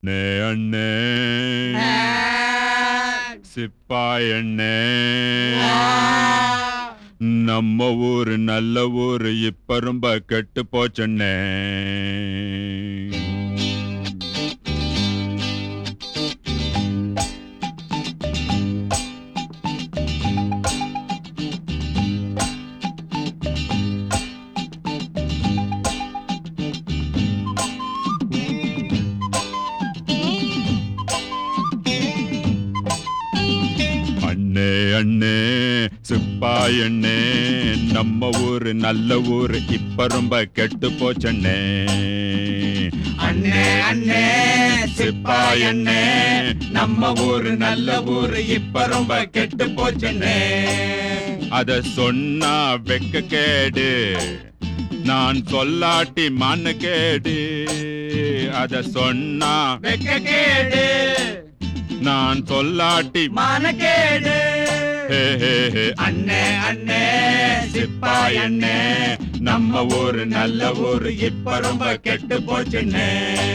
நே அண்ணே சிப்பாய் அண்ணே நம்ம ஊரு நல்ல ஊரு இப்ப ரொம்ப கெட்டு போச்சண்ணே அண்ணே அண்ணே சிப்பாய் அண்ணே நம்ம ஊரு நல்ல ஊரு இப்ப ரொம்ப கெட்டு போச்சண்ணே அண்ணே அண்ணே சிப்பாய் அண்ணே நம்ம ஊரு நல்ல ஊரு இப்ப ரொம்ப கெட்டு போச்சுண்ணே அத சொன்னா வெக்க கேடு நான் சொல்லாட்டி மண்ணு கேடு அத சொன்னா வெக்க கேடு நான் சொல்லாட்டி மானக்கேடு ஹே, ஹே, ஹே. அண்ணே அண்ணே சிப்பாய் அண்ணே நம்ம ஊரு நல்ல ஊரு இப்ப ரொம்ப கெட்டு போச்சுண்ணே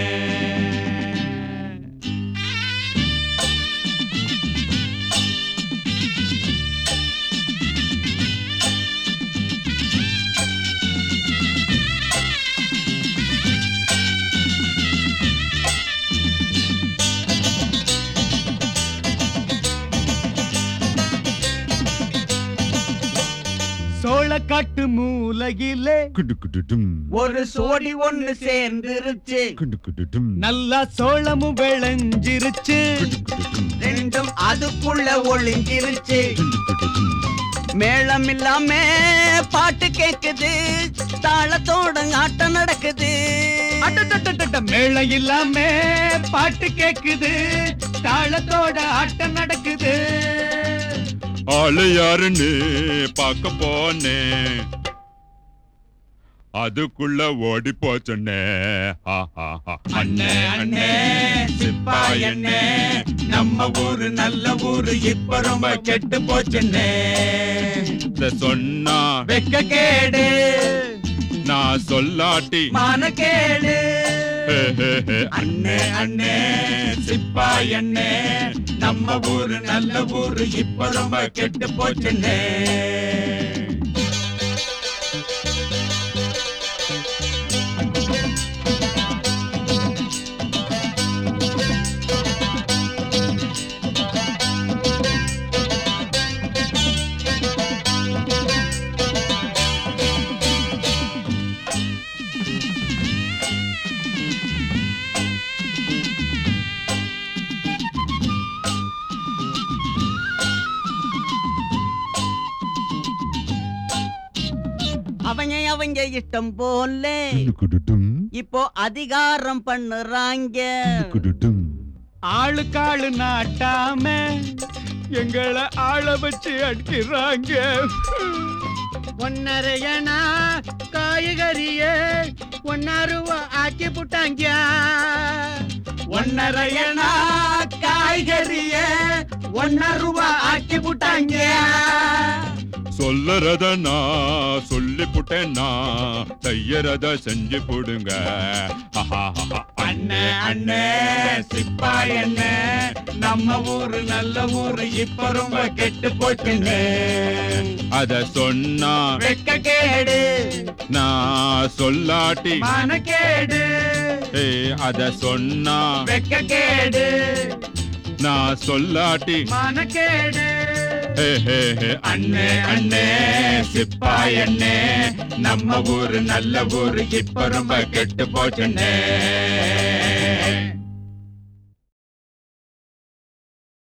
சோளக்காட்டு மூலையிலே குடு குடு டும். ஒரு சோடி ஒண்ணு சேர்ந்துருச்சு குடு குடு டும். நல்லா சோளமும் விளைஞ்சிருச்சு குடு குடு டும். ரெண்டும் அதுக்குள்ள ஒளிஞ்சிருச்சு குடு குடு டும். மேளம் இல்லாம பாட்டு கேக்குது தாளத்தோட ஆட்டம் நடக்குது அடடடடட, மேளம் இல்லாம பாட்டு கேக்குது தாளத்தோட ஆட்டம் நடக்குது ஆளு யாருன்னு பார்க்க போனேன் அதுக்குள்ள ஓடி போச்சண்ணே ஹா, ஹா, ஹா. அண்ணே அண்ணே சிப்பாய் அண்ணே நம்ம ஊரு நல்ல ஊரு இப்ப ரொம்ப கெட்டு போச்சுண்ணே இத சொன்னா வெக்க கேடு நான் சொல்லாட்டி மானக்கேடு ஹே, ஹே, ஹே. அண்ணே அண்ணே சிப்பாய் அண்ணே நம்ம ஊரு நல்ல ஊரு இப்ப ரொம்ப கெட்டு போச்சுண்ணே அவங்க அவங்க இஷ்டம் போல குடு குடு டும். இப்போ அதிகாரம் பண்ணுறாங்க குடு டும். ஆளுக்காளு நாட்டாம எங்களை ஆள வச்சு அடிக்கிறாங்க ஒன்னரையனா காய்கறிய ஒன்னாருவா ஆக்கி புட்டாங்க ஒன்னரையனா காய்கறிய ஒன்ன ரூபா ஆக்கி புட்டாங்க சொல்லறத நான் சொல்லி புட்டேன்னா செய்யறத செஞ்சு போடுங்க ஹஹா, ஹஹா. அண்ணே அண்ணே சிப்பாய் அண்ணே நம்ம ஊரு நல்ல ஊரு இப்ப ரொம்ப கெட்டு போச்சுண்ணே அத சொன்னா வெக்க கேடு நான் சொல்லாட்டி மானக்கேடு ஏ, அத சொன்னா வெக்க கேடு நான் சொல்லாட்டி மானக்கேடு ஹே, ஹே, ஹே. அண்ணே அண்ணே சிப்பாய் அண்ணே நம்ம ஊரு நல்ல ஊரு இப்ப ரொம்ப கெட்டு போச்சுண்ணே